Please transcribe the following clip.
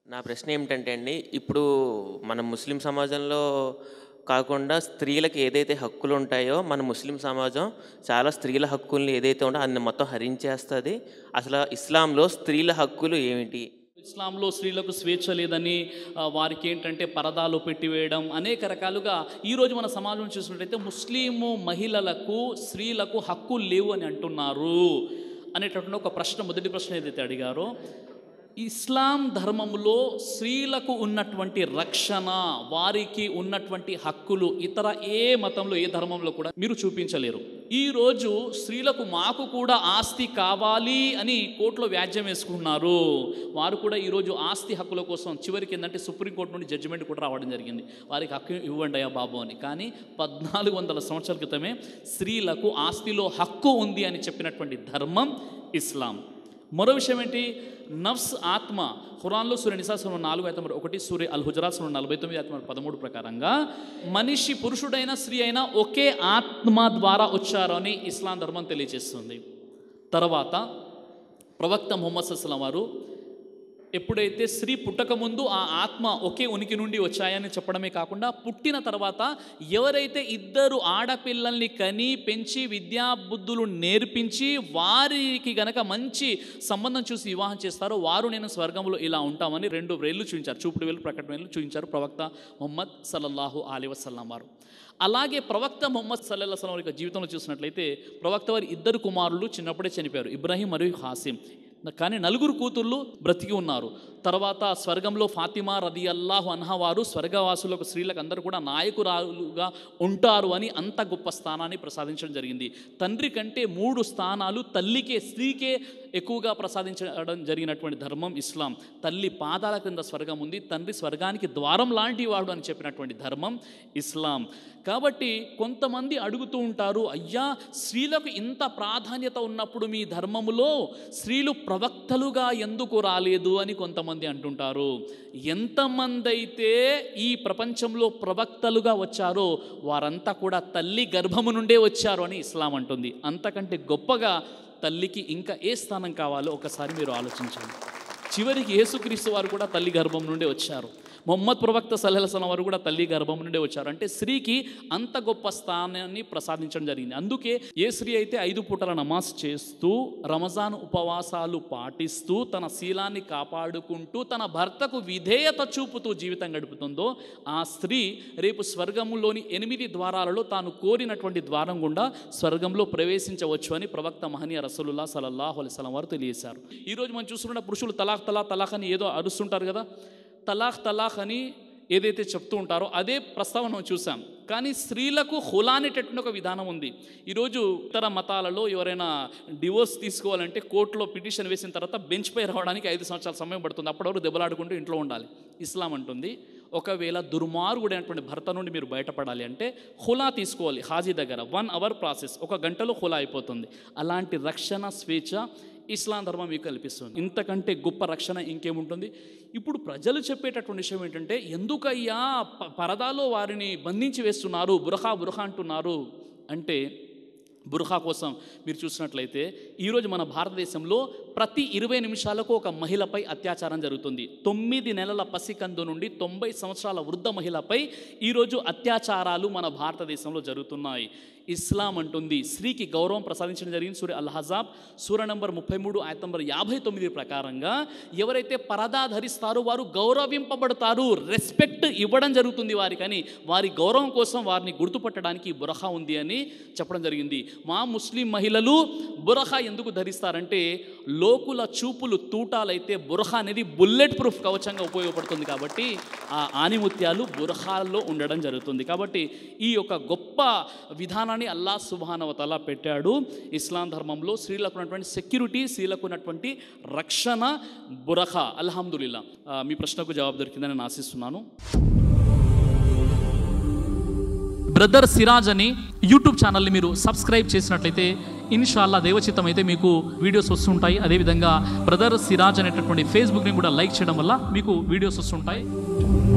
నా ప్రశ్న ఏమిటంటే అండి ఇప్పుడు మన ముస్లిం సమాజంలో కాకుండా స్త్రీలకు ఏదైతే హక్కులు ఉంటాయో మన ముస్లిం సమాజం చాలా స్త్రీల హక్కుల్ని ఏదైతే ఉందో అన్ని మొత్తం హరించేస్తుంది అసలు ఇస్లాంలో స్త్రీల హక్కులు ఏమిటి ఇస్లాంలో స్త్రీలకు స్వేచ్ఛ లేదని ఆ, వారికి ఏంటంటే పరదాలు పెట్టివేయడం అనేక రకాలుగా ఈరోజు మన సమాజం చూసినట్టయితే ముస్లిము మహిళలకు స్త్రీలకు హక్కులు లేవు అని అంటున్నారు అనేటటువంటి ఒక ప్రశ్న మొదటి ప్రశ్న ఏదైతే అడిగారో ఇస్లాం ధర్మంలో స్త్రీలకు ఉన్నటువంటి రక్షణ వారికి ఉన్నటువంటి హక్కులు ఇతర ఏ మతంలో ఏ ధర్మంలో కూడా మీరు చూపించలేరు ఈరోజు స్త్రీలకు మాకు కూడా ఆస్తి కావాలి అని కోర్టులో వ్యాజ్యం వేసుకున్నారు వారు కూడా ఈరోజు ఆస్తి హక్కుల కోసం చివరికి ఏంటంటే సుప్రీంకోర్టు నుండి జడ్జిమెంట్ కూడా రావడం జరిగింది వారికి హక్కు ఇవ్వండి అయ్యా బాబు అని కానీ పద్నాలుగు వందల సంవత్సరాల క్రితమే స్త్రీలకు ఆస్తిలో హక్కు ఉంది అని చెప్పినటువంటి ధర్మం ఇస్లాం మరో విషయం ఏంటి నఫ్స్ ఆత్మ ఖురాన్లో సూర్య నిశాసనం నాలుగు ఐదు నెంబర్ ఒకటి సూర్య అల్ హుజరాత్ సూర్య నలభై తొమ్మిది ఐదు నెంబర్ పదమూడు ప్రకారంగా మనిషి పురుషుడైన స్త్రీ అయినా ఒకే ఆత్మ ద్వారా వచ్చారు అని ఇస్లాం ధర్మం తెలియజేస్తుంది తర్వాత ప్రవక్త ముహమ్మద్ సస్లం వారు ఎప్పుడైతే స్త్రీ పుట్టకముందు ఆ ఆత్మ ఒకే ఉనికి నుండి వచ్చాయని చెప్పడమే కాకుండా పుట్టిన తర్వాత ఎవరైతే ఇద్దరు ఆడపిల్లల్ని కని పెంచి విద్యా బుద్ధులు నేర్పించి వారికి గనక మంచి సంబంధం చూసి వివాహం చేస్తారో వారు నేను స్వర్గంలో ఇలా ఉంటామని రెండు వేళ్ళు చూపించారు చూపుడు వేలు ప్రకటన వేలు చూపించారు ప్రవక్త ముహమ్మద్ సల్లల్లాహు అలీ వసల్లం వారు అలాగే ప్రవక్త ముహమ్మద్ సల్లల్లా సలం యొక్క జీవితంలో చూసినట్లయితే ప్రవక్త వారి ఇద్దరు కుమారులు చిన్నప్పుడే చనిపోయారు ఇబ్రాహీం మరియు హాసిం కానీ నలుగురు కూతుర్లు బ్రతికి ఉన్నారు తర్వాత స్వర్గంలో ఫాతిమా రది అల్లాహు అన్హా వారు స్వర్గవాసులకు స్త్రీలకు అందరూ కూడా నాయకురాలుగా ఉంటారు అని అంత గొప్ప స్థానాన్ని ప్రసాదించడం జరిగింది తండ్రి కంటే మూడు స్థానాలు తల్లికే స్త్రీకే ఎక్కువగా ప్రసాదించడం జరిగినటువంటి ధర్మం ఇస్లాం తల్లి పాదాల క్రింద స్వర్గం ఉంది తండ్రి స్వర్గానికి ద్వారం లాంటి వాడు అని చెప్పినటువంటి ధర్మం ఇస్లాం కాబట్టి కొంతమంది అడుగుతూ ఉంటారు అయ్యా స్త్రీలకు ఇంత ప్రాధాన్యత ఉన్నప్పుడు మీ ధర్మములో స్త్రీలు ప్రవక్తలుగా ఎందుకు రాలేదు అని కొంతమంది అంటుంటారు ఎంతమంది అయితే ఈ ప్రపంచంలో ప్రవక్తలుగా వచ్చారో వారంతా కూడా తల్లి గర్భము నుండే వచ్చారు అని ఇస్లాం అంటుంది అంతకంటే గొప్పగా తల్లికి ఇంకా ఏ స్థానం కావాలో ఒకసారి మీరు ఆలోచించండి చివరికి యేసుక్రీస్తు వారు కూడా తల్లి గర్భం నుండే వచ్చారు మొహమ్మద్ ప్రవక్త సలహసలం వారు కూడా తల్లి గర్భం నుండే వచ్చారు అంటే స్త్రీకి అంత గొప్ప స్థానాన్ని ప్రసాదించడం జరిగింది అందుకే ఏ స్త్రీ అయితే ఐదు పూటల నమాజ్ చేస్తూ రమజాన్ ఉపవాసాలు పాటిస్తూ తన శీలాన్ని కాపాడుకుంటూ తన భర్తకు విధేయత చూపుతూ జీవితం గడుపుతుందో ఆ స్త్రీ రేపు స్వర్గంలోని ఎనిమిది ద్వారాలలో తాను కోరినటువంటి ద్వారం గుండా స్వర్గంలో ప్రవేశించవచ్చు అని ప్రవక్త మహనీయ రసలుల్లా సలల్లాహు అలైస్లం వారు తెలియజేశారు ఈరోజు మనం చూస్తున్న పురుషులు తలాక్ తలాక్ తలాక్ అని ఏదో అరుస్తుంటారు కదా తలాక్ తలాక్ అని ఏదైతే చెప్తూ ఉంటారో అదే ప్రస్తావన మనం చూసాం కానీ స్త్రీలకు హులా అనేటటువంటి ఒక విధానం ఉంది ఈరోజు ఇతర మతాలలో ఎవరైనా డివోర్స్ తీసుకోవాలంటే కోర్టులో పిటిషన్ వేసిన తర్వాత బెంచ్ పై రావడానికి ఐదు సంవత్సరాల సమయం పడుతుంది అప్పటివరకు దెబ్బలాడుకుంటూ ఇంట్లో ఉండాలి ఇస్లాం అంటుంది ఒకవేళ దుర్మార్గుడైనటువంటి భర్త నుండి మీరు బయటపడాలి అంటే హులా తీసుకోవాలి హాజీ దగ్గర వన్ అవర్ ప్రాసెస్ ఒక గంటలో హులా అయిపోతుంది అలాంటి రక్షణ స్వేచ్ఛ ఇస్లాం ధర్మం మీకు కల్పిస్తుంది ఇంతకంటే గొప్ప రక్షణ ఇంకేముంటుంది ఇప్పుడు ప్రజలు చెప్పేటటువంటి విషయం ఏంటంటే ఎందుకయ్యా ప- పరదాలో వారిని బంధించి వేస్తున్నారు బురహా బురహా అంటున్నారు అంటే బుర్ఖా కోసం మీరు చూసినట్లయితే ఈరోజు మన భారతదేశంలో ప్రతి ఇరవై నిమిషాలకు ఒక మహిళపై అత్యాచారం జరుగుతుంది తొమ్మిది నెలల పసికందు నుండి తొంభై సంవత్సరాల వృద్ధ మహిళపై ఈరోజు అత్యాచారాలు మన భారతదేశంలో జరుగుతున్నాయి ఇస్లాం అంటుంది స్త్రీకి గౌరవం ప్రసాదించడం జరిగింది సూర్య అల్ హజాబ్ సూర్య నంబర్ ముప్పై మూడు ఆయత నంబర్ యాభై తొమ్మిది ప్రకారంగా ఎవరైతే పరదా ధరిస్తారో వారు గౌరవింపబడతారు రెస్పెక్ట్ ఇవ్వడం జరుగుతుంది వారికని వారి గౌరవం కోసం వారిని గుర్తుపట్టడానికి బురహా ఉంది అని చెప్పడం జరిగింది మా ముస్లిం మహిళలు బురహా ఎందుకు ధరిస్తారంటే లోకుల చూపులు తూటాలైతే బురహా అనేది బుల్లెట్ ప్రూఫ్ కవచంగా ఉపయోగపడుతుంది కాబట్టి ఆ ఆనిముత్యాలు బురహాల్లో ఉండడం జరుగుతుంది కాబట్టి ఈ యొక్క గొప్ప విధానాన్ని అల్లా సుబానవతల పెట్టాడు ఇస్లాం ధర్మంలో స్త్రీలకు ఉన్నటువంటి సెక్యూరిటీ స్త్రీలకు ఉన్నటువంటి రక్షణ బురహా అల్హమ్దుల్లా ఆ, మీ ప్రశ్నకు జవాబు దొరికిందని నేను ఆశిస్తున్నాను బ్రదర్ సిరాజ్ అని యూట్యూబ్ ఛానల్ని మీరు సబ్స్క్రైబ్ చేసినట్లయితే ఇన్షాల్లా దేవచిత్తం అయితే మీకు వీడియోస్ వస్తుంటాయి అదేవిధంగా బ్రదర్ సిరాజ్ అనేటటువంటి ఫేస్బుక్ని కూడా లైక్ చేయడం వల్ల మీకు వీడియోస్ వస్తుంటాయి